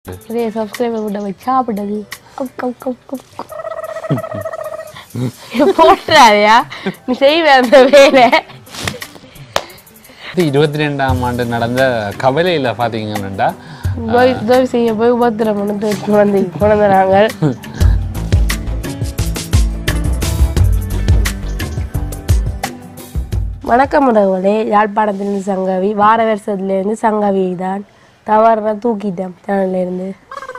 நிறைய சப்ஸ்கிரைபர் கிட்ட போய் சாப்பிட்டது கப் கப் கப் கப் போட்டுறாதயா நீ செய்வே அந்த வேலை இருபத்தி ரெண்டாம் ஆண்டு நடந்த கவலையில் பார்த்தீங்கன்னா போய் உதவி செய்ய போய் உபத்திரம் பண்ணி குழந்தை குழந்தைறாங்க வணக்கம் உறவுகளே யாழ்ப்பாணத்திலிருந்து சங்கவி வார வருஷத்துலேருந்து சங்கவி தான் தவறுனா தூக்கிட்டேன் சேனல்ல இருந்து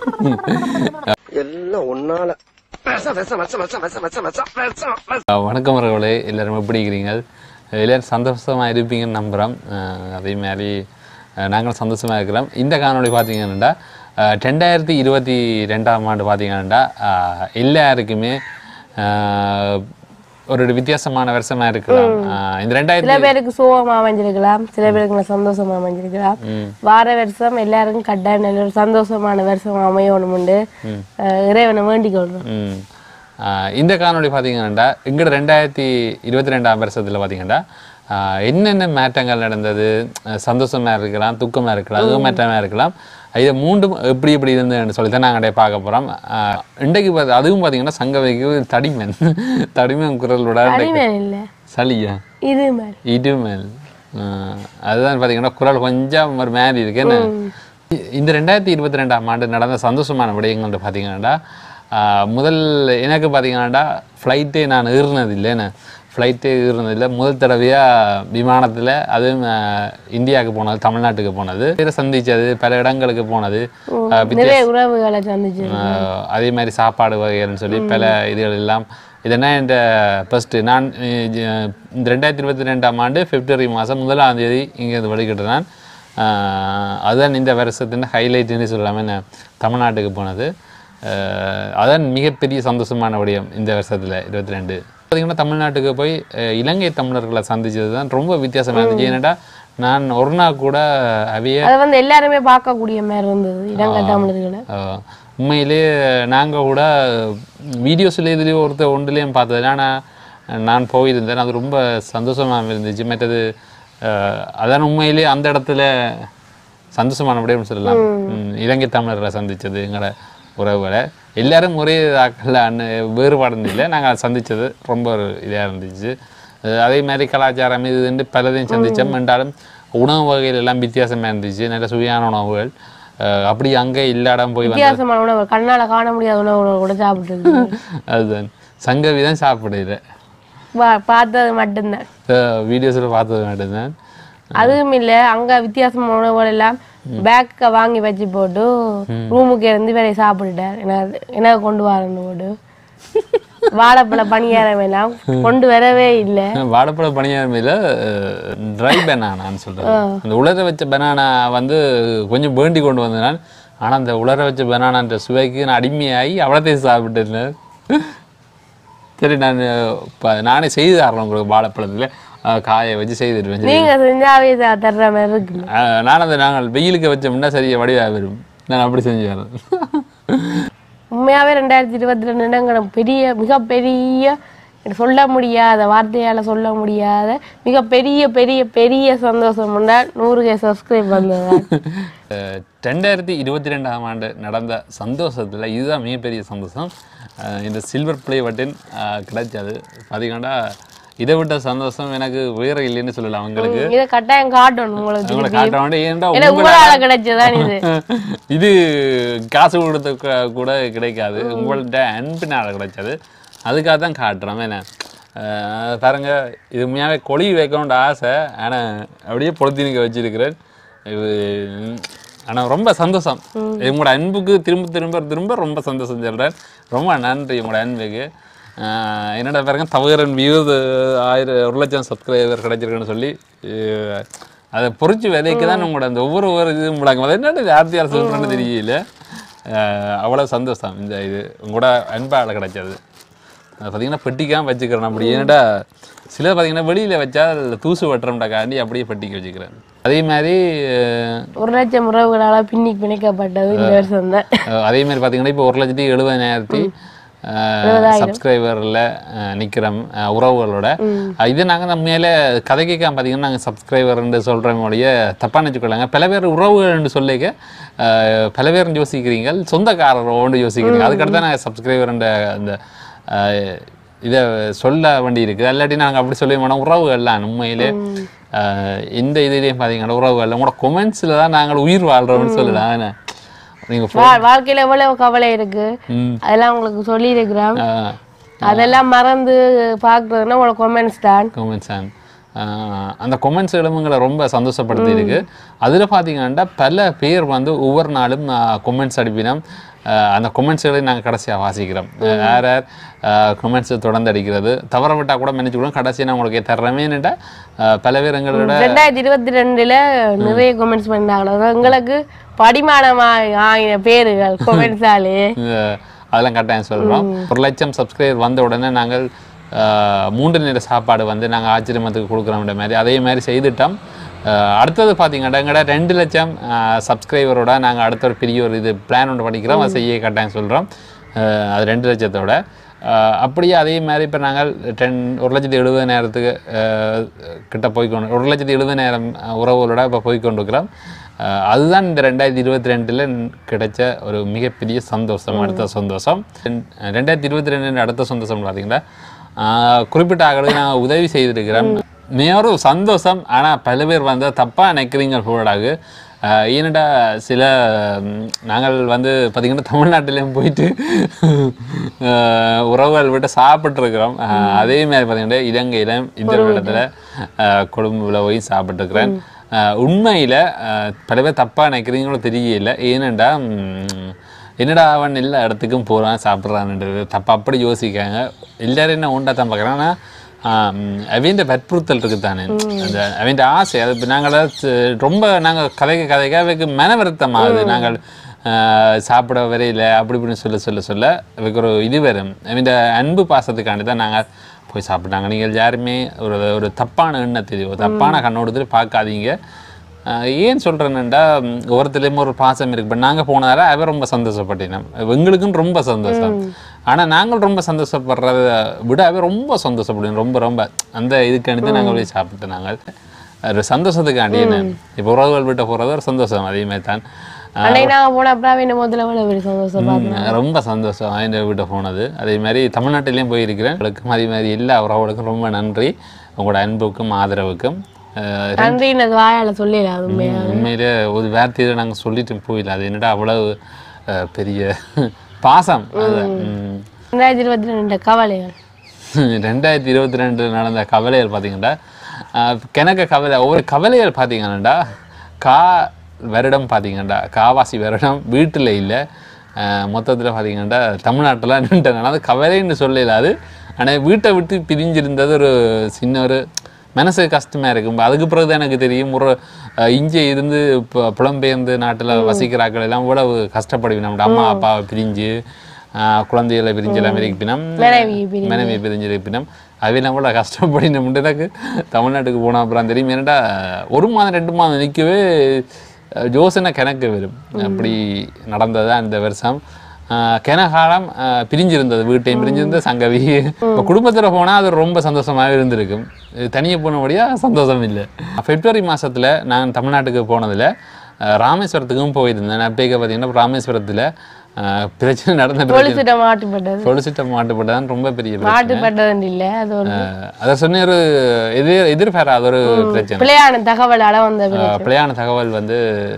எல்லாம் ஒன்னால விஷம், விஷம், விஷம், விஷம், விஷம், விஷம், விஷம், விஷம், விஷம். வணக்கம் அவர்களே எல்லாரும் எப்படி இருக்கிறீங்க எல்லாரும் சந்தோஷமாக இருப்பீங்கன்னு நம்புகிறோம் அதே மாதிரி அஹ், நாங்களும் சந்தோஷமாக இருக்கிறோம் இந்த காணொளி பார்த்தீங்கன்னா அஹ், ரெண்டாயிரத்தி இருபத்தி ரெண்டாம் ஆண்டு பார்த்தீங்கன்னா அஹ், எல்லாருக்குமே அஹ், ஒரு வித்தியாசமான வருஷமாக இருக்கலாம் அஹ், இந்த சில ரெண்டாயிரத்தி பேருக்கு சோகமா அமைஞ்சிருக்கலாம் சில பேருக்கு சந்தோஷமா அமைஞ்சிருக்கலாம் வார வருஷம் எல்லாருக்கும் கட்டாயம் நல்ல ஒரு சந்தோஷமான வருஷம் அமையணும்னு அஹ், இறைவனை வேண்டிக் கொள்றோம் ம். ஆஹ் இந்த காணொளி பார்த்தீங்கன்னா இங்கட ரெண்டாயிரத்தி இருபத்தி ரெண்டாம் வருஷத்தில் பார்த்தீங்கன்னா ஆஹ் என்னென்ன மாற்றங்கள் நடந்தது அஹ் சந்தோஷமா இருக்கலாம் துக்கமாக இருக்கலாம் ஏமாற்றமாக இருக்கலாம் இது மூண்டும் எப்படி எப்படி இருந்ததுன்னு சொல்லி தான் நாங்கள் பார்க்க போகிறோம் இன்றைக்கு பார்த்து அதுவும் பார்த்தீங்கன்னா சங்கவைக்கு தடிமன் தடிமன் குரலோட அடிமையான இல்ல சளியா இது மாதிரி இடுமல் ஆஹ் அதுதான் பார்த்தீங்கன்னா குரல் கொஞ்சம் ஒரு மாதிரி இருக்கு என்ன இ- இந்த ரெண்டாயிரத்தி இருபத்தி ரெண்டாம் ஆண்டு நடந்த சந்தோஷமான விடயங்கள் பார்த்தீங்கன்னா ஆஹ் முதல் எனக்கு பார்த்தீங்கன்னா ஃப்ளைட்டே நான் ஏறினது இல்லைன்னு ஃப்ளைட்டே ஏறினது இல்லை முதல் தடவையாக விமானத்தில் அதுவும் ஆஹ் இந்தியாவுக்கு போனது தமிழ்நாட்டுக்கு போனது பேரை சந்திச்சது பல இடங்களுக்கு போனது ஆஹ் வித்தியாச நிறைய உறவுகளை சந்திச்சு ஆஹ் அதே மாதிரி சாப்பாடு வகைகள்னு சொல்லி பல இதுகள் எல்லாம் இதெல்லாம் இந்த ஃபஸ்ட்டு நான் அஹ் ஜ- இந்த ரெண்டாயிரத்தி இருபத்தி ரெண்டாம் ஆண்டு பிப்ரவரி மாதம் முதலாம் தேதி இங்கேருந்து வெளிக்கிட்டு நான் ஆஹ் அதுதான் இந்த வருஷத்தின் ஹைலைட்னு சொல்லாமல் நான் தமிழ்நாட்டுக்கு போனது ஆஹ் அதான் மிகப்பெரிய சந்தோஷமான விடயம் இந்த வருஷத்தில் இருபத்தி ரெண்டு பார்த்தீங்கன்னா தமிழ்நாட்டுக்கு போய் அஹ் இலங்கை தமிழர்களை சந்திச்சது தான் ரொம்ப வித்தியாசமாக இருந்துச்சு ஏன்னாடா நான் ஒரு நாள் கூட அவைய அதை வந்து எல்லாருமே பார்க்கக்கூடிய மாதிரி இருந்தது இலங்கை தமிழர்களை ஆஹ் உண்மையிலே நாங்கள் கூட வீடியோஸில் இதுலேயும் ஒருத்தர் ஒன்றுலேயும் பார்த்தது ஆனால் நான் போயிருந்தேன் அது ரொம்ப சந்தோஷமாக இருந்துச்சு மற்றது ஆஹ் அதான் உண்மையிலே அந்த இடத்துல சந்தோஷமான விடயம் சொல்லலாம் ம், இலங்கை தமிழர்களை சந்தித்தது எங்களோட உறவுகளை எல்லாரும் ஒரே ஆக்கள் அண்ணன் வேறுபாடு இல்லை நாங்கள் சந்தித்தது ரொம்ப ஒரு இதாக இருந்துச்சு அஹ் அதே மாதிரி கலாச்சாரம் இது வந்து பலதையும் சந்தித்தோம் என்றாலும் உணவு வகைகள் எல்லாம் வித்தியாசமாக இருந்துச்சு நல்ல சுவையான உணவுகள் அஹ் அப்படி அங்கே இல்லாடம் போய் வந்து வித்தியாசமான உணவு கண்ணால காண முடியாத உணவு கூட சாப்பிட்டு அதுதான் சங்கவி தான் சாப்பிடுற பார்த்தது மட்டும்தான் வீடியோஸில் பார்த்தது மட்டும்தான் அதுவும் இல்ல அங்க வித்தியாசமான உணவுகள் எல்லாம் பேக்க வாங்கி வச்சு போட்டு ரூமுக்கு இருந்து வேலையை சாப்பிட்டுட்டார் எனக்கு எனக்கு கொண்டு வரணும் போட்டு வாழைப்பழ பணியாரம் எல்லாம் கொண்டு வரவே இல்லை வாழைப்பழ பணியாரமையில் ட்ரை பனானான்னு சொல்கிறேன் அந்த உலர வச்ச பனானா வந்து கொஞ்சம் வேண்டி கொண்டு வந்தேன் ஆனால் அந்த உலர வச்ச பனானான்ற சுவைக்கு நான் அடிமையாகி அவ்வளோத்தையும் சாப்பிட்டுருந்தேன் சரி நான் இப்போ நானே செய்து தரேன் உங்களுக்கு வாழைப்பழத்தில் காய வச்சு செய்துடுவேன் சரி. நீங்க செஞ்சாவே சா- தர்ற மாதிரி இருக்கு அஹ் நான் அதை நாங்கள் வெயிலுக்கு வச்சோம்னா சரியா வடிவாக வரும் நான் அப்படி செஞ்சு வரேன் உண்மையாவே ரெண்டாயிரத்தி இருபத்தி ரெண்டு இடங்கிற பெரிய மிகப்பெரிய சொல்ல முடியாத வார்த்தையால சொல்ல முடியாத மிகப்பெரிய பெரிய பெரிய சந்தோஷம் உண்டால் நூறு கே சப்ஸ்கிரைப் வந்தது அஹ் ரெண்டாயிரத்தி இருபத்தி ரெண்டாம் ஆண்டு நடந்த சந்தோஷத்தில் இதுதான் மிகப்பெரிய சந்தோஷம் அஹ் இந்த சில்வர் பிளே பட்டன் அஹ் கிடைச்சது பார்த்தீங்கன்னா இதை விட்ட சந்தோஷம் எனக்கு வேற இல்லைன்னு சொல்லலாம் அவங்களுக்கு இதை கட்டாயம் காட்டணும் உங்களுக்கு உங்களை காட்ட வேண்டிய ஏன்டா ஏன்னா உங்களை உங்களால கிடைச்சதான் இது இது காசு கொடுத்த க- கூட கிடைக்காது உங்கள்ட்ட அன்பினால் கிடைச்சது அதுக்காக தான் காட்டுறோம் என்ன அஹ் பாருங்க இது உண்மையாகவே கொழி வைக்கணுன்ற ஆசை ஆனால் அப்படியே பொழுத்தினிக்க வச்சிருக்கிறேன் இது ஆனால் ரொம்ப சந்தோஷம் உங்களோட அன்புக்கு திரும்ப திரும்ப திரும்ப ரொம்ப சந்தோஷம் சொல்கிறேன் ரொம்ப நன்றி உங்களோட அன்புக்கு அஹ் என்னடா பாருங்க தவறன் வியூஸ் ஆயிரம் ஒரு லட்சம் சப்ஸ்கிரைபர் கிடைச்சிருக்குன்னு சொல்லி அஹ் அதை பொறிச்சு விலைக்கு தான் உங்களோட அந்த ஒவ்வொரு ஒவ்வொரு இது முடங்கும் அது என்னட்டு யார்த்தியார் சொல்கிறேன்னு தெரியல அஹ் அவ்வளவு சந்தோஷம் இந்த இது உங்களோட அன்பால் கிடைச்சது அது பார்த்தீங்கன்னா பெட்டிக்காம வச்சுக்கிறேன் அப்படி ஏன்னாடா சிலர் பார்த்தீங்கன்னா வெளியில் வச்சா அதுல தூசு வெட்டுறோம்டாக்காண்டி அப்படியே பெட்டிக்கு வச்சுக்கிறேன் அதே மாதிரி அஹ், ஒரு லட்சம் உறவுகளால பின்னி பிணைக்கப்பட்டது இந்த வருஷம் தான் அஹ் அதே மாதிரி பார்த்தீங்கன்னா இப்போ ஒரு லட்சத்தி எழுபதாயிரத்தி சப்ஸ்கிரைபரில் நிற்கிறோம் உறவுகளோட அஹ் இது நாங்கள் நம்ம மேலே கதை கேட்காம பார்த்தீங்கன்னா நாங்கள் சப்ஸ்கிரைபர்னு சொல்கிறவங்களுடைய தப்பாக நினச்சிக்கொள்ளாங்க பல பேர் உறவுகள்னு சொல்லிக்க அஹ், பல பேர் யோசிக்கிறீங்க சொந்தக்காரரோன்னு யோசிக்கிறீங்க அதுக்கடுத்து நாங்கள் சப்ஸ்கிரைபர்ன்ற அந்த அஹ், இதை சொல்ல வேண்டி இருக்குது இல்லாட்டி நாங்கள் அப்படி சொல்ல மாட்டோம் உறவுகள்லாம் உண்மையிலே அஹ், இந்த இதுலேயும் பார்த்தீங்கன்னா உறவுகள் உங்களோட கொமெண்ட்ஸில் தான் நாங்கள் உயிர் வாழ்கிறோம்னு சொல்லலாம் என்ன? நீங்க phone- வா- வாழ்க்கையில எவ்வளவு கவலை இருக்கு ம். அதெல்லாம் உங்களுக்கு சொல்லி இருக்கிறோம் அஹ், அதெல்லாம் மறந்து பாக்குறதுன்னா உங்களோட கொமெண்ட்ஸ் தான் comments and, ஆஹ், அந்த கொமெண்ட்ஸ் எழுமுங்களை ரொம்ப சந்தோஷப்படுத்தி இருக்கு அதில் பார்த்தீங்கன்னா பல பேர் வந்து ஒவ்வொரு நாளும் கொமெண்ட்ஸ் அடிப்பினோம் ஆஹ், அந்த கொமெண்ட்ஸ்களை நாங்கள் கடைசியாக வாசிக்கிறோம் யார் யார் கொமெண்ட்ஸ் தொடர்ந்து அடிக்கிறது தவற விட்டா கூட நினைச்சு கூட கடைசியாக நான் உங்களுக்கு தர்றமேன்னுட்டா பல பேர் எங்களோட ரெண்டாயிரத்தி இருபத்தி ரெண்டுல நிறைய கொமெண்ட்ஸ் பண்ணாங்க அதாவது எங்களுக்கு படிமானமா ஆகின பேருகள் கொமெண்ட்ஸாலே இந்த அதெல்லாம் கட்டாயம் சொல்கிறோம் ஒரு லட்சம் சப்ஸ்கிரைபர் வந்த உடனே நாங்கள் ஆஹ், மூன்று நேர சாப்பாடு வந்து நாங்கள் ஆச்சரியமத்துக்கு கொடுக்குறோம்ன்ற மாதிரி அதே மாதிரி செய்துட்டோம் ஆஹ், அடுத்தது பார்த்தீங்கன்னா எங்கள்ட ரெண்டு லட்சம் சப்ஸ்கிரைபரோட நாங்கள் அடுத்த ஒரு பெரிய ஒரு இது பிளான் ஒன்று படிக்கிறோம் அதை செய்ய கட்டாயம் சொல்கிறோம் அது ரெண்டு லட்சத்தோட ஆஹ், அப்படியே அதே மாதிரி இப்போ நாங்கள் டென் ஒரு லட்சத்தி எழுபது நேரத்துக்கு ஆஹ், கிட்ட போய்க்கொண்டு ஒரு லட்சத்தி எழுபது நேரம் உறவுகளோட இப்போ போய்க்கொண்டிருக்கிறோம் அஹ் அதுதான் இந்த ரெண்டாயிரத்தி இருபத்தி ரெண்டில் கிடைச்ச ஒரு மிகப்பெரிய சந்தோஷம் அடுத்த சந்தோஷம் ரெண்- ரெண்டாயிரத்தி இருபத்தி ரெண்டு அடுத்த சந்தோஷம் பார்த்தீங்கன்னா அஹ் குறிப்பிட்ட ஆகளுக்கு நான் உதவி செய்திருக்கிறேன் மேலும் சந்தோஷம் ஆனால் பல பேர் வந்து தப்பாக நினைக்கிறீங்க போடாகு ஏன்னடா சில ம், நாங்கள் வந்து பார்த்திங்கன்னா தமிழ்நாட்டிலையும் போயிட்டு அஹ், உறவுகள் விட்டு சாப்பிட்ருக்குறோம் அதே மாதிரி பார்த்தீங்கன்னா இலங்கையிலும் இந்த இடத்துல கொழும்புல போய் சாப்பிட்ருக்குறேன் உண்மையில் பல பேர் தப்பாக நினைக்கிறீங்களோ தெரியல ஏனெண்டா ம், என்னடா அவன் எல்லா இடத்துக்கும் போகிறான் சாப்பிட்றான்ன்றது தப்பா அப்படி யோசிக்காங்க எல்லாரும் என்ன உண்டா தான் பார்க்குறாங்கன்னா அவன் வற்புறுத்தல் இருக்குது தானே அந்த அவன் ஆசை அது இப்ப நாங்கள் ரொம்ப நாங்கள் கதைக்க கதைக்க அவைக்கு மன வருத்தமாகுது நாங்கள் ஆஹ், சாப்பிட வரையில அப்படி இப்படின்னு சொல்ல சொல்ல சொல்ல அவைக்கு ஒரு இது வரும் அவன் அன்பு பாசத்துக்காண்டி தான் நாங்கள் போய் சாப்பிட்டாங்க நீங்கள் யாருமே ஒரு ஒரு தப்பான எண்ணத்தை ஒரு தப்பான கண்ணோட்டத்தில் பார்க்காதீங்க ஆஹ் ஏன் சொல்கிறேன்னுண்டா ஒவ்வொருத்தர்லேயும் ஒரு பாசம் இருக்கு பட் நாங்கள் போனதால அவர் ரொம்ப சந்தோஷப்பட்டினோம் எங்களுக்கும் ரொம்ப சந்தோஷம் ஆனால் நாங்கள் ரொம்ப சந்தோஷப்படுறத விட அவர் ரொம்ப சந்தோஷப்படுவோம் ரொம்ப ரொம்ப அந்த இதுக்காண்டி தான் நாங்கள் போய் சாப்பிட்டு நாங்கள் ஒரு சந்தோஷத்துக்காண்டி என்ன இப்போ உறவுகள் விட்ட போகிறது ஒரு சந்தோஷம் அதே மாதிரி தான் ஆஹ் அன்னைக்கு நாங்க போனப்ப என்ன முதல்ல எவ்வளவு பெரிய சந்தோஷம் பார்த்தோம் ம், ரொம்ப சந்தோஷம் இந்த வீட்டை போனது அதே மாதிரி தமிழ்நாட்டிலையும் போயிருக்கிறேன் உங்களுக்கும் அதே மாதிரி எல்லா உறவுகளுக்கும் ரொம்ப நன்றி உங்களோட அன்புக்கும் ஆதரவுக்கும் ஆஹ் நன்றின்னு அது வாயால சொல்லிடலாம் அது உண்மையா உண்மையிலே ஒரு வார்த்தையில் நாங்கள் சொல்லிட்டு போயிடல அது என்னடா அவ்வளவு அஹ், பெரிய பாசம் அது ம். ரெண்டாயிரத்தி இருபத்தி ரெண்டு கவலைகள் ரெண்டாயிரத்தி இருபத்தி ரெண்டில் நடந்த கவலைகள் பார்த்தீங்கன்னா அஹ், கிணக்க கவலை ஒவ்வொரு கவலைகள் பார்த்தீங்கன்னாடா கா வருடம் பார்த்தீங்கன்னாடா காவாசி வருடம் வீட்டில் இல்லை மொத்தத்தில் பார்த்தீங்கன்னா தமிழ்நாட்டில் நின்றுட்டனால அது கவலைன்னு சொல்லல அது ஆனால் வீட்டை விட்டு பிரிஞ்சிருந்தது ஒரு சின்ன ஒரு மனசு கஷ்டமாக இருக்கும் அதுக்கு பிறகு தான் எனக்கு தெரியும் ஒரு அஹ், இங்கே இருந்து இப்போ புலம்பெயர்ந்து நாட்டில் வசிக்கிறாக்கள் எல்லாம் இவ்வளவு கஷ்டப்படுவி நம்ம அம்மா அப்பாவை பிரிஞ்சு ஆஹ், குழந்தைகளை பிரிஞ்சு எல்லாம் இருப்பினம் மனைவி பிரிஞ்சு. மனைவி பிரிஞ்சு இருப்பினம் அவையெல்லாம் கூட கஷ்டப்படின மட்டும் எனக்கு தமிழ்நாட்டுக்கு போன அப்புறம் தெரியும் ஏன்னாடா ஒரு மாதம் ரெண்டு மாதம் நிற்கவே ஜோசனை கிணக்கு வரும் அப்படி நடந்ததா இந்த வருஷம் ஆஹ் கெனகாலம் ஆஹ் பிரிஞ்சிருந்தது வீட்டையும் பிரிஞ்சிருந்த சங்கவி இப்போ குடும்பத்தில் போனால் அது ரொம்ப சந்தோஷமாகவே இருந்திருக்கும் இது தனியே போனபடியாக சந்தோஷம் இல்லை பிப்ரவரி மாதத்தில் நான் தமிழ்நாட்டுக்கு போனதில் ஆஹ் ராமேஸ்வரத்துக்கும் போயிருந்தேன் அப்படிங்க பார்த்தீங்கன்னா ராமேஸ்வரத்தில் ஆஹ் பிரச்சனை நடந்துட்டு போலீஸ்கிட்ட மாட்டுப்பட்டது பொலிசிட்ட மாட்டுப்பட்டதான் ரொம்ப பெரிய பிரச்சனை மாட்டுப்பட்டது இல்ல அது ஒரு ஆஹ் அதை சொன்ன ஒரு எதிர் எதிர்பாராத ஒரு பிரச்சனை பிள்ளையான தகவலால வந்த பிள்ளை. ஆஹ் பிழையான தகவல் வந்து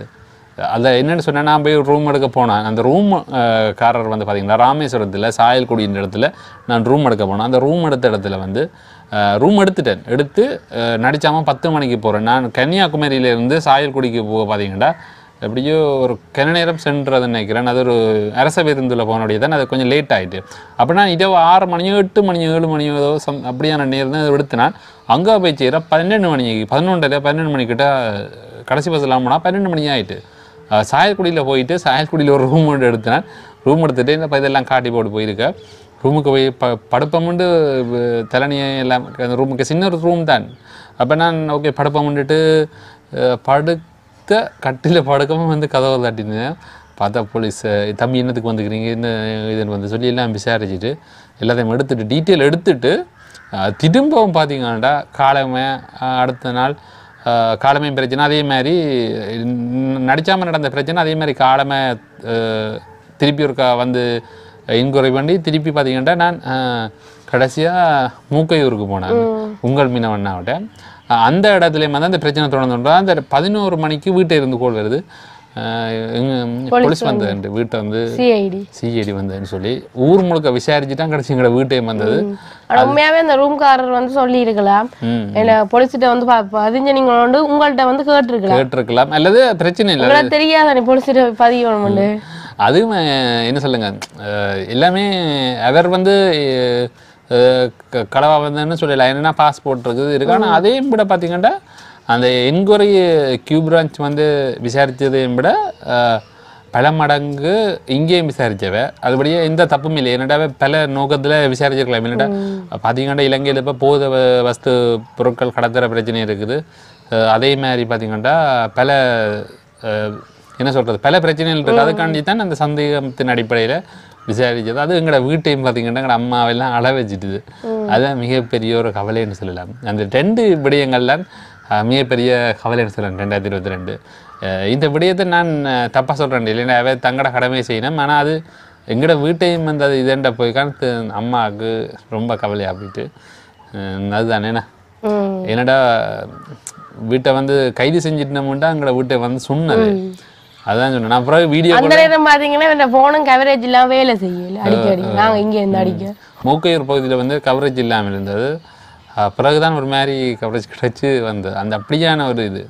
அதை என்னன்னு சொன்னா நான் போய் ரூம் எடுக்க போனேன் அந்த ரூம் காரர் வந்து பார்த்தீங்கன்னா ராமேஸ்வரத்தில் சாயல்குடின்ற இடத்துல நான் ரூம் எடுக்க போனேன் அந்த ரூம் எடுத்த இடத்துல வந்து ரூம் எடுத்துட்டேன் எடுத்து ஆஹ் நடிச்சாம பத்து மணிக்கு போகிறேன் நான் கன்னியாகுமரியில இருந்து சாயல்குடிக்கு போக பார்த்தீங்கன்னா எப்படியோ ஒரு கன நேரம் சென்றதுன்னு நினைக்கிறேன் அது ஒரு அரச பேருந்தில் போனோடைய தான் அது கொஞ்சம் லேட் ஆயிட்டு அப்போ நான் இதோ ஆறு மணியோ எட்டு மணியோ ஏழு மணியோ ஏதோ சம் அப்படியான நேரம் தான் அதை எடுத்தினான் அங்கே போய் சேர பன்னெண்டு மணிக்கு பதினொன்றரை பன்னெண்டு மணிக்கிட்ட கடைசி பஸ் இல்லாமல் போனால் பன்னெண்டு மணி ஆயிட்டு அஹ் சாயல்குடியில் போயிட்டு சாயல்குடியில் ஒரு ரூம் ஒன்று எடுத்தினேன் ரூம் எடுத்துட்டு இந்த ப- இதெல்லாம் காட்டி போட்டு போயிருக்கேன் ரூமுக்கு போய் ப படுப்பமுண்டு தலைனியை எல்லாம் அந்த ரூமுக்கு சின்ன ஒரு ரூம் தான் அப்போ நான் ஓகே படுப்பமுண்டுட்டு படுத்த கட்டில படுக்கவும் வந்து கதவை தட்டினேன் பார்த்தா போலீஸ் தம்பி என்னத்துக்கு வந்துக்கிறீங்க என்ன இதுன்னு வந்து சொல்லி எல்லாம் விசாரிச்சுட்டு எல்லாத்தையும் எடுத்துட்டு டீட்டெயில் எடுத்துட்டு அஹ், திரும்பவும் பார்த்தீங்கன்னா காலமே அஹ், அடுத்த நாள் அஹ், காலமே பிரச்சனை அதே மாதிரி நடிச்சாமல் நடந்த பிரச்சனை அதே மாதிரி காலமே அஹ், திருப்பி ஒருக்கா வந்து இன்கொயரி பண்ணி திருப்பி பார்த்தீங்கன்னா நான் கடைசியாக மூக்கையூருக்கு போனேன் உங்கள் மீனவண்ணாவிட்ட அஹ், அந்த இடத்துலையும் வந்து அந்த பிரச்சனை தொடர்ந்து அந்த பதினோரு மணிக்கு வீட்டை இருந்து கோல் வருது அஹ், எங்க போலீஸ் வந்தது வீட்டை வந்து சிஐடி சிஐடி வந்ததுன்னு சொல்லி ஊர் முழுக்க விசாரிச்சுட்டான் கடைசி எங்களோட வீட்டையும் வந்தது ஆனா உண்மையாவே அந்த ரூம்காரர் வந்து சொல்லி இருக்கலாம் ம். என்ன போலீஸ்கிட்ட வந்து பா- பதிஞ்ச நீங்க வந்து உங்கள்ட்ட வந்து கேட்டிருக்கலாம் கேட்டிருக்கலாம் அல்லது பிரச்சனை இல்லை உங்களுக்கு தெரியாத நீ போலீஸ்கிட்ட பதிவு பண்ணு அதுவும் அஹ், என்ன சொல்லுங்க அஹ், எல்லாமே அவர் வந்து அஹ், க- களவா வந்தேன்னு சொல்லலாம் என்னன்னா பாஸ்போர்ட் இருக்குது இருக்கு ஆனால் அதையும் விட பார்த்தீங்கன்னா அந்த என்கொயரி கியூ பிரான்ச் வந்து விசாரித்ததையும் விட அஹ், பல மடங்கு இங்கேயும் விசாரிச்சவ அதுபடியே எந்த தப்பும் இல்லை என்னடா பல நோக்கத்தில் விசாரிச்சிருக்கலாம் என்னடா பார்த்தீங்கன்னா இலங்கையில் இப்போ போத வ- வஸ்து பொருட்கள் கடத்துகிற பிரச்சனை இருக்குது அஹ், அதே மாதிரி பார்த்தீங்கன்னா பல அஹ், என்ன சொல்கிறது பல பிரச்சனைகள் இருக்குது அதுக்காண்டி தான் அந்த சந்தேகத்தின் அடிப்படையில் விசாரிச்சது அது எங்களோட வீட்டையும் பார்த்தீங்கன்னா எங்களோட அம்மாவெல்லாம் அள வச்சுட்டுது அதுதான் மிகப்பெரிய ஒரு கவலைன்னு சொல்லலாம் அந்த ரெண்டு விடயங்கள்லாம் அஹ், மிகப்பெரிய கவலைன்னு சொல்லலாம் ரெண்டாயிரத்தி இருபத்தி ரெண்டு இந்த விடயத்தை நான் தப்பாக சொல்கிறேன் இல்லைன்னா அவ தங்கட கடமை செய்யணும் ஆனால் அது எங்களோட வீட்டையும் வந்து அது இதேண்ட போய் காணத்து அம்மாவுக்கு ரொம்ப கவலையாக போயிட்டு அஹ், அதுதானேண்ணா ம் என்னடா வீட்டை வந்து கைது செஞ்சிட்டோம்டா எங்களோட வீட்டை வந்து சொன்னது அதான் சொன்னேன் நான் அப்புறம் வீடியோ அந்த நேரம் பாத்தீங்கன்னா இந்த போனும் கவரேஜ் எல்லாம் வேலை செய்யல அடிக்கடி நாங்க இங்க இருந்து அடிக்க மூக்கையூர் பகுதியில் வந்து கவரேஜ் இல்லாமல் இருந்தது அஹ் பிறகுதான் ஒரு மாதிரி கவரேஜ் கிடைச்சி வந்தது அந்த அப்படியான ஒரு இது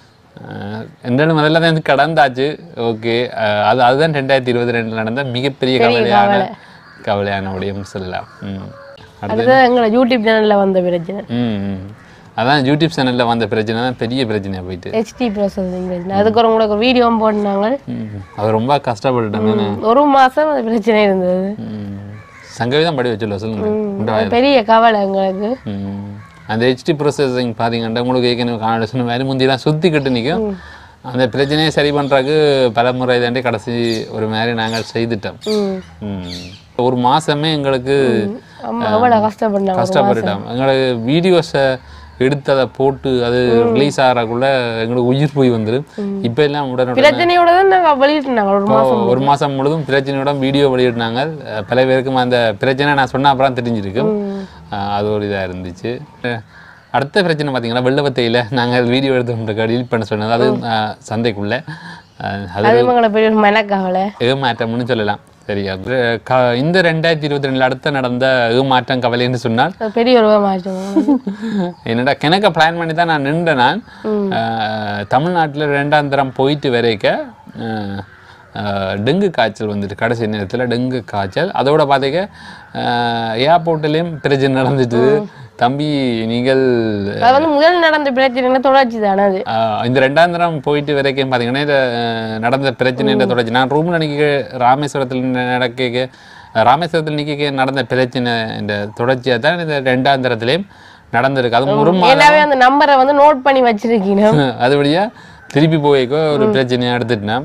அஹ் என்றாலும் முதல்ல தான் வந்து கடந்தாச்சு ஓகே அது அதுதான் ரெண்டாயிரத்தி இருபத்தி ரெண்டில் நடந்த மிகப்பெரிய கவலையான கவலையான விடயம் சொல்லலாம் ம் அடுத்தது எங்களோட யூடியூப் சேனல்ல வந்த பிரச்சனை ம் ம். அதான் யூடியூப் சேனலில் வந்த பிரச்சனை தான் பெரிய பிரச்சனையாக போயிட்டு ஹெச்டி ப்ராசஸிங் பிரச்சனை அதுக்கு ஒரு உங்களுக்கு ஒரு வீடியோவும் போட்டாங்க ம். அது ரொம்ப கஷ்டப்பட்டுட்டேன் ஒரு மாசம் அந்த பிரச்சனை இருந்தது சங்கவி தான் படி வச்சுள்ள சொல்லுங்க உண்டா? அது பெரிய கவலை எங்களுக்கு ம். அந்த ஹெச்டி ப்ரோசஸிங் பார்த்தீங்கன்னா உங்களுக்கு ஏற்கனவே காணொலி சொன்ன மாதிரி முந்திலாம் சுற்றிக்கிட்டு நிற்கும் அந்த பிரச்சனையை சரி பண்ணுறதுக்கு பல முறை தாண்டி கடைசி ஒரு மாதிரி நாங்கள் செய்துட்டோம் ம் ம். ஒரு மாசமே எங்களுக்கு அம்மா எவ்வளவு கஷ்டப்பட்டாங்க கஷ்டப்பட்டுட்டோம் எங்களுக்கு வீடியோஸை எடுத்து அதை போட்டு அது ரிலீஸ் ஆகிறக்குள்ள எங்களுக்கு உயிர் போய் வந்துடும் இப்போ எல்லாம் உடனே பிரச்சனையோட தான் நாங்க வெளியிட்டாங்க ஒரு மாசம் ஒரு மாதம் முழுதும் பிரச்சனையோட வீடியோ வெளியிட்டாங்க அஹ் பல பேருக்கும் அந்த பிரச்சனை நான் சொன்ன அப்புறம் தெரிஞ்சிருக்கு அஹ் அது ஒரு இதாக இருந்துச்சு அஹ் அடுத்த பிரச்சனை பார்த்தீங்கன்னா வெள்ளவத்தையில் நாங்கள் வீடியோ எடுத்து டெலிட் பண்ண சொன்னது அது அஹ் சந்தைக்குள்ள அஹ் அது அது எங்களை பெரிய ஒரு மெனக்கவலை ஏமாற்றம்னு சொல்லலாம் சரியா அது க இந்த ரெண்டாயிரத்தி இருபத்தி ரெண்டில் அடுத்த நடந்த ஏமாற்றம் கவலைன்னு சொன்னால் அது பெரிய ஒரு மாற்றம் என்னடா கிணக்க பிளான் பண்ணி தான் நான் நின்றேன் நான் தமிழ்நாட்டில் ரெண்டாம் தரம் போயிட்டு வரைக்க அஹ், அஹ், டெங்கு காய்ச்சல் வந்துட்டு கடைசி நேரத்தில் டெங்கு காய்ச்சல் அதோட பார்த்தீங்க ஏர்போர்ட்லேயும் பிரச்சனை நடந்துட்டு தம்பி நீங்கள் அது வந்து முதல் நடந்த பிரச்சனை தொடர்ச்சி தானே அது ஆஹ் இந்த ரெண்டாம் தரம் போயிட்டு வரைக்கும் பார்த்தீங்கன்னா இந்த அஹ், நடந்த பிரச்சனை தொடர்ச்சி நான் ரூமில் நிற்க ராமேஸ்வரத்தில் நடக்க ராமேஸ்வரத்தில் நிற்க நடந்த பிரச்சனை இந்த தொடர்ச்சியாக தான் இந்த ரெண்டாம் தரத்துலேயும் நடந்திருக்கு அது ஒரு மா- எல்லாமே அந்த நம்பரை வந்து நோட் பண்ணி வச்சிருக்கீங்க அதுபடியா திருப்பி போய்க்கோ ஒரு பிரச்சனையை எடுத்துட்டேன்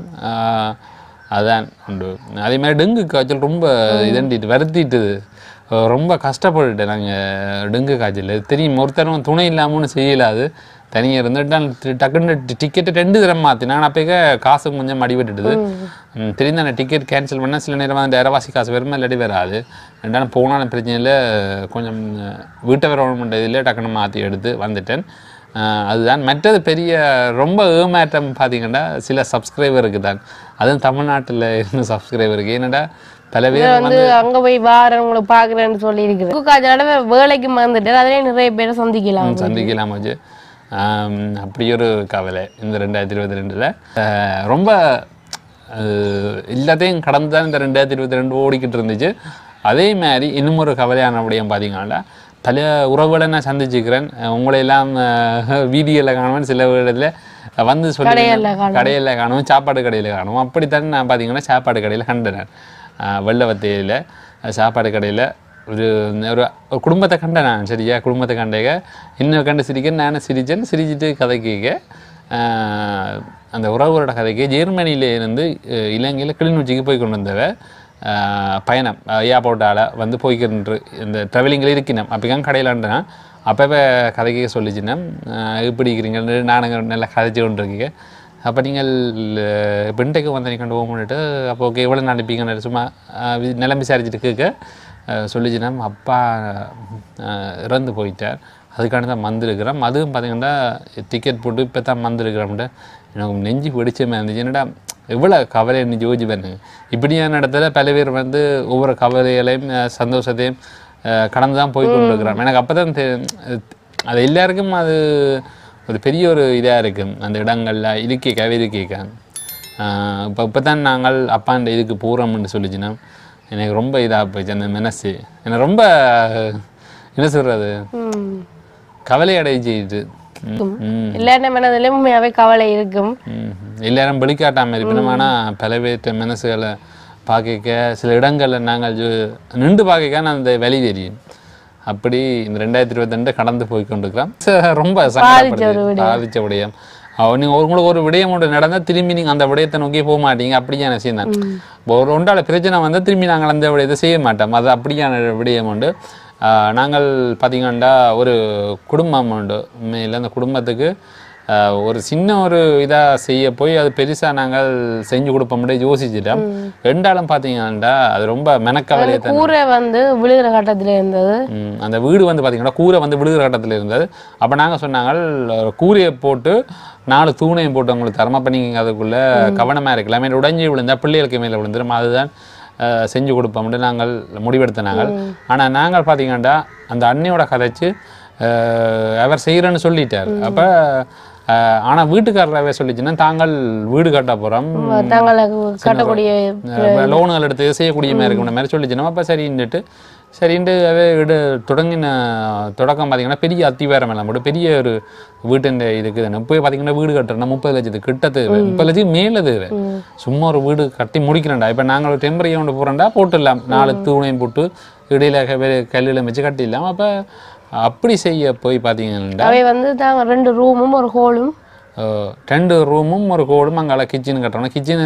அதான் உண்டு அதே மாதிரி டெங்கு காய்ச்சல் ரொம்ப இதண்டிட்டு வருத்திட்டுது அஹ் ரொம்ப கஷ்டப்பட்டுட்டேன் நாங்கள் டெங்கு காய்ச்சல் தெரியும் ஒருத்தரும் துணை இல்லாமன்னு செய்யலாது தனியாக இருந்துட்டு டக்குன்னு டிக்கெட்டு ரெண்டு தரம் மாற்றி நான் அப்போக்க காசு கொஞ்சம் அடிபட்டுட்டுது ம், தெரியும் தானே டிக்கெட் கேன்சல் பண்ணால் சில நேரம் அந்த இரவாசி காசு வருமா இல்லாட்டி வராது ரெண்டாலும் போனாலும் பிரச்சனை இல்லை கொஞ்சம் அஹ், வீட்டை வரணும் இதில் டக்குன்னு மாற்றி எடுத்து வந்துட்டேன் ஆஹ் அதுதான் மற்றது பெரிய ரொம்ப ஏமாற்றம் பார்த்தீங்கன்னா சில சப்ஸ்கிரைபருக்கு தான் அதுவும் தமிழ்நாட்டில் இருந்த சப்ஸ்கிரைபருக்கு ஏன்னடா பல பேர் வந்து அங்க போய் வாரேன் உங்களை பாக்குறேன்னு சொல்லி இருக்குது காய்ச்சலால வேலைக்கு மறந்துட்டு அதிலே நிறைய பேரை சந்திக்கலாம் சந்திக்கலாம் வச்சு ஆம், அப்படி ஒரு கவலை இந்த ரெண்டாயிரத்தி இருபத்தி ரெண்டில் ரொம்ப அஹ், எல்லாத்தையும் கடந்து தான் இந்த ரெண்டாயிரத்தி இருபத்தி ரெண்டு ஓடிக்கிட்டு இருந்துச்சு அதே மாதிரி இன்னும் ஒரு கவலையான விடயம் பார்த்தீங்கன்னா பல உறவுகளை நான் சந்திச்சுக்கிறேன் அஹ், உங்களை எல்லாம் வீதிகளில் காணுவேன் சில இடத்துல வந்து சொல்லி கடைகள்ல காணுவேன். கடையில் காணுவோம் சாப்பாடு கடையில் காணுவோம் அப்படித்தான் நான் பார்த்தீங்கன்னா சாப்பாடு கடையில் கண்டனேன் வெள்ளவத்தையில் சாப்பாடு கடையில் ஒரு ஒரு ஒரு குடும்பத்தை கண்டேன் நான் சரியா குடும்பத்தை கண்டேக இன்னும் கண்டு சிரிக்க நானும் சிரிச்சேன் சிரிச்சிட்டு கதை கேட்க அந்த உறவுகளோட கதைக்கு ஜெர்மனியில இருந்து அஹ், இலங்கையில் கிளிநொச்சிக்கு போய் கொண்டு வந்தவ அஹ், பயணம் ஏர்போர்ட்டால் வந்து போய்க்கின்ற இந்த ட்ராவலிங்கில் இருக்கணும் அப்போதான் கடையிலாண்டனா அப்போ கதைக்க சொல்லிச்சுன்னா இப்படி இருக்கிறீங்க நானுங்க நல்லா கதைச்சு கொண்டு இருக்கீங்க அப்போ நீங்கள் இப்போ இன்றைக்கு வந்து நீ கொண்டு போகணுன்ட்டு அப்போ ஓகே எவ்வளோ அனுப்பிங்கன்னு சும்மா அஹ், வி- நிலம் விசாரிச்சுட்டு கேட்க அஹ், சொல்லிச்சுன்னா அப்பா அஹ், இறந்து போயிட்டார் அதுக்காண்டி தான் வந்திருக்கிறோம் அதுவும் பார்த்தீங்கன்னா டிக்கெட் போட்டு இப்போ தான் வந்திருக்கிறோம்ட்டு எனக்கு நெஞ்சு பிடிச்சமே இருந்துச்சு என்னடா எவ்வளோ கவலை இருந்துச்சு யோசிச்சு பாருங்க இப்படியான இடத்துல பல பேர் வந்து ஒவ்வொரு கவலைகளையும் அஹ், சந்தோஷத்தையும் அஹ், கடந்து தான் போய் கொண்டு இருக்கிறோம் எனக்கு அப்போ தான் அது எல்லாருக்கும் அது ஒரு பெரிய ஒரு இதாக இருக்கும் அந்த இடங்கள்ல இருக்கே கவிதை கேட்க இப்போ இப்போ தான் நாங்கள் அப்பாண்ட இதுக்கு போகிறோம்னு சொல்லிச்சுன்னா எனக்கு ரொம்ப இதாக போயிடுச்சு அந்த மனசு எனக்கு ரொம்ப என்ன சொல்கிறது ம். கவலை அடைஞ்சிட்டு ம் எல்லாருடைய மனதிலும் உண்மையாவே கவலை இருக்கும் ம். எல்லாரும் வெளிக்காட்டாமல் இருப்பினும் ஆனால் பல பேர்த்த மனசுகளை பார்க்க சில இடங்களில் நாங்கள் ஜு- நின்று பார்க்க நான் அந்த வழி தெரியும் அப்படி இந்த ரெண்டாயிரத்தி இருபத்தி கடந்து போய் கொண்டிருக்கிறோம் ச- ரொம்ப சங்கடப்படுது பாதிச்ச விடயம் அவ- நீங்க உங்களுக்கு ஒரு விடயம் ஒன்று நடந்தால் திரும்பி நீங்கள் அந்த விடயத்தை நோக்கி போக மாட்டீங்க அப்படியான விஷயம் தான் இப்போ ஒரு ஒன்றால பிரச்சனை வந்தால் திரும்பி நாங்கள் அந்த விடயத்தை செய்ய மாட்டோம் அது அப்படியான விடயம் உண்டு ஆஹ் நாங்கள் பார்த்தீங்கன்னா ஒரு குடும்பம் உண்டு உண்மையில் அந்த குடும்பத்துக்கு ஆஹ் ஒரு சின்ன ஒரு இதாக செய்ய போய் அது பெருசாக நாங்கள் செஞ்சு கொடுப்போம்னே யோசிச்சுட்டோம் ரெண்டாலும் பார்த்தீங்கன்னா அது ரொம்ப மெனக்கவலையை தான் கூரை வந்து விழுகிற கட்டத்துல இருந்தது ம், அந்த வீடு வந்து பார்த்தீங்கன்னா கூரை வந்து விழுகிற கட்டத்தில் இருந்தது அப்போ நாங்கள் சொன்னாங்க ஒரு கூரையை போட்டு நாலு தூணையும் போட்டு உங்களுக்கு தரமா பண்ணி அதுக்குள்ள கவனமாக இருக்கலாம் மேலே உடைஞ்சி விழுந்தா பிள்ளைகளுக்கு மேலே விழுந்துரும் அதுதான் அஹ், செஞ்சு கொடுப்போம்னு நாங்கள் முடிவெடுத்த நாங்கள் ஆனால் நாங்கள் பார்த்தீங்கன்னா அந்த அண்ணியோட கதைச்சு அஹ், அவர் செய்கிறேன்னு சொல்லிட்டார் அப்போ ஆனால் வீட்டுக்காரராகவே சொல்லிச்சுன்னா தாங்கள் வீடு கட்ட போகிறோம் தங்களுக்கு கட்டக்கூடிய லோனுகள் எடுத்து செய்யக்கூடிய மாதிரி இருக்கிற மாதிரி சொல்லிச்சு அப்போ சரின்னுட்டு சரின்ட்டு அவே வீடு தொடங்கின தொடக்கம் பார்த்தீங்கன்னா பெரிய அத்திவாரம் எல்லாம் போட்டு பெரிய ஒரு வீட்டின் இதுக்கு தானே இப்போ பார்த்தீங்கன்னா வீடு கட்டுறோம்னா முப்பது லட்சத்துக்கு கிட்ட தேவை முப்பது லட்சத்துக்கு மேலே தேவை சும்மா ஒரு வீடு கட்டி முடிக்கிறேன்டா இப்போ நாங்கள் ஒரு டெம்பரரி கொண்டு போகிறோம்டா போட்டுடலாம் நாலு தூணையும் போட்டு இடையில கல்லில் வச்சு கட்டிடலாம் அப்போ அப்படி செய்ய போய் பார்த்தீங்கன்னா அவை வந்து தாங்க ரெண்டு ரூமும் ஒரு ஹோலும் அஹ் ரெண்டு ரூமும் ஒரு ஹோலும் அங்கே கிச்சன் கட்டணும் கிச்சனு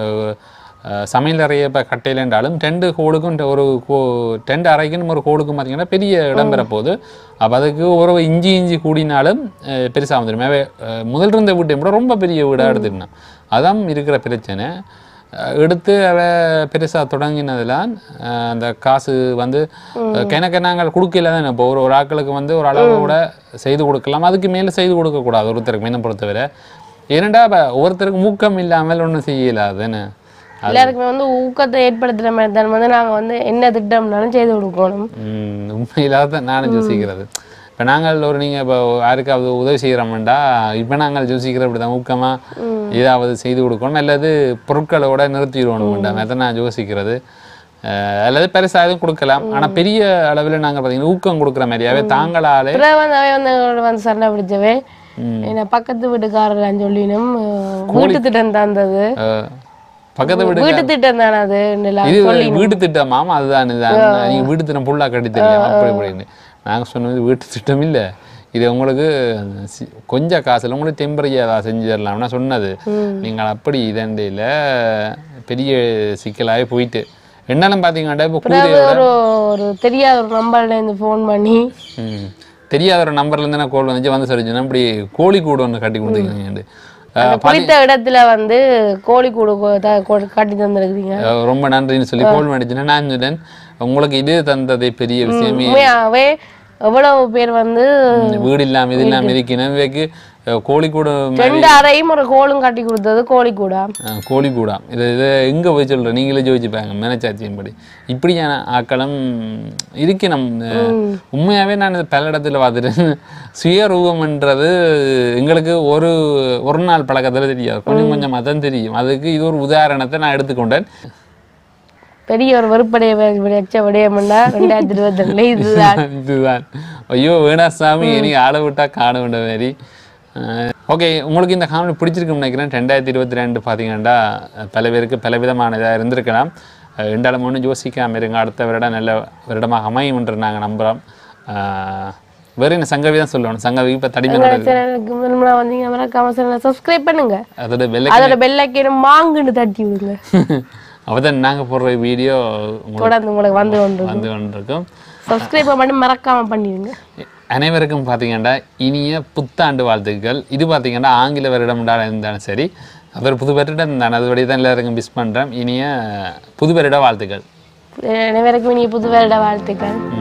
சமையல் அறையை இப்போ கட்டையிலேண்டாலும் ரெண்டு ஹோலுக்கும் டெ- ஒரு கோ- ரெண்டு அறைக்கும் ஒரு ஹோலுக்கும் பார்த்தீங்கன்னா பெரிய இடம் பெற போகுது அப்போ அதுக்கு ஒரு இஞ்சி இஞ்சி கூடினாலும் பெருசாக வந்துடும் அவை, அஹ், முதல் இருந்த வீட்டை விட ரொம்ப பெரிய வீடாக எடுத்துக்கணும் அதான் இருக்கிற பிரச்சனை அஹ், எடுத்து அவ பெருசாக தொடங்கினதுலாம் அஹ், அந்த காசு வந்து கிணக்க நாங்கள் கொடுக்கல தானே இப்போ ஒரு ஒரு ஆட்களுக்கு வந்து ஒரு அளவோட செய்து கொடுக்கலாம் அதுக்கு மேலே செய்து கொடுக்கக்கூடாது ஒருத்தருக்கு மீனை பொறுத்தவரை ஏனண்டா இப்போ ஒருத்தருக்கு மூக்கம் இல்லாமல் ஒன்றும் செய்யலாதுன்னு எல்லாருக்குமே வந்து ஊக்கத்தை ஏற்படுத்துற மாதிரி தான் வந்து நாங்க வந்து என்ன திட்டம்னாலும் செய்து கொடுக்கணும் ம், உண்மையிலாக தான் நானும் யோசிக்கிறது இப்போ நாங்கள் ஒரு நீங்கள் இப்போ யாருக்காவது உதவி செய்கிறோம்டா இப்போ நாங்கள் யோசிக்கிற இப்படி தான் ஊக்கமாக ஏதாவது செய்து கொடுக்கணும் அல்லது பொருட்களோட நிறுத்திடுவோம்டா அதை நான் யோசிக்கிறது அஹ், அல்லது பெருசாக எதுவும் கொடுக்கலாம் ஆனால் பெரிய அளவில் நாங்கள் பார்த்தீங்கன்னா ஊக்கம் கொடுக்குற மாதிரியாவே தாங்களாலே அப்புறம் வந்து அவை வந்து எங்களோட வந்து சண்டை பிடிச்சவே என்ன பக்கத்து வீட்டுக்காரர்கள் சொல்லினும் வீட்டு திட்டம் தந்தது அஹ், பக்கத்து வீடு வீட்டு திட்டம் தானே அது எல்லாம் இது வீட்டு திட்டமாம் அதுதான் இதுதான் நீங்க வீட்டு திட்டம் ஃபுல்லாக கட்டி தெரியும் அப்படி இப்படின்னு நாங்க சொன்னது வீட்டு திட்டம் இல்ல இது உங்களுக்கு சி- கொஞ்சம் காசுல உங்களுக்கு டெம்பரரியாக ஏதாவது செஞ்சு தரலாம்னா சொன்னது நீங்கள் அப்படி இதண்டையில் பெரிய சிக்கலாகவே போயிட்டு என்னெல்லாம் பார்த்தீங்கன்னா இப்போ கூரையோட ஒரு ஒரு தெரியாத ஒரு நம்பர்ல இருந்து ஃபோன் பண்ணி ம். தெரியாத ஒரு நம்பர்ல இருந்து நான் கோல் வந்துச்சு வந்து சொல்லிச்சுன்னா இப்படி கோழி கூடு ஒன்று கட்டி கொடுத்துருக்கீங்க அந்த குறித்த இடத்துல வந்து கோழி கூடு கொ- த- கொ- கட்டி தந்திருக்கிறீங்க அஹ் ரொம்ப நன்றின்னு சொல்லி கோல் பண்ணிச்சுன்னா நான் சொன்னேன் உங்களுக்கு இது தந்ததே பெரிய விஷயமே உண்மையாவே எவ்வளவு பேர் வந்து வீடு இல்லாம இது இல்லாம இருக்கணும் இவைக்கு அஹ், கோழிக்கூடு மாதிரி ரெண்டு அறையும் ஒரு கோலும் கட்டி கொடுத்தது கோழி கூடா அஹ், கோழிக்கூடா இது இதை எங்க போய் சொல்ற நீங்களே ஜோதிச்சுப்பாங்க மேனச்சாச்சியம்படி இப்படியான ஆக்களும் இருக்கணும் அஹ், உண்மையாவே நான் இது பல இடத்துல பார்த்துட்டேன் சுயரூபம்ன்றது எங்களுக்கு ஒரு ஒரு நாள் பழக்கத்துல தெரியாது கொஞ்சம் கொஞ்சமாக தான் தெரியும் அதுக்கு இது ஒரு உதாரணத்தை நான் எடுத்துக்கொண்டேன் பெரிய ஒரு வெறுப்படைய வச்ச விடயம்னா ரெண்டாயிரத்தி இருபத்தி ரெண்டுல இதுதான் இதுதான் ஐயோ வேணா சாமி நீ ஆள விட்டா காண வேண்ட மாதிரி ஓகே உங்களுக்கு இந்த காமெடி பிடிச்சிருக்குன்னு நினைக்கிறேன் ரெண்டாயிரத்தி இருபத்தி ரெண்டு பார்த்தீங்கன்னா பல பேருக்கு பல விதமான இதாக இருந்திருக்கலாம் அஹ் ரெண்டாலும் ஒன்றும் யோசிக்காம இருங்க அடுத்த வருடம் நல்ல வருடமாக அமையும் என்று நாங்கள் நம்புகிறோம் வேற என்ன சங்கவி தான் சொல்லணும் சங்கவி இப்போ தடிமை எங்களோட சேனலுக்கு முதல்ல வந்தீங்க மறக்காம சேனலை சப்ஸ்கிரைப் பண்ணுங்க அதோட வெள்ளை அதோட பெல்லைக்கு மாங்குன்னு தட்டி விடுங்க அப்பதான் நாங்க போடுற வீடியோ உங்களுக்கு தொடர்ந்து உங்களுக்கு வந்து கொண்டு வந்து கொண்டிருக்கும் சப்ஸ்கிரைப் பண்ணி மறக்காம பண்ணிடுங்க அனைவருக்கும் பார்த்தீங்கன்னா இனிய புத்தாண்டு வாழ்த்துக்கள் இது பார்த்தீங்கன்னா ஆங்கில வருடம்டாக இருந்தாலும் சரி அவர் புது வருடம் தான் அதுபடி தான் எல்லாருக்கும் மிஸ் பண்ணுறேன் இனிய புது வருட வாழ்த்துக்கள் அனைவருக்கும் இனி புது வருட வாழ்த்துக்கள்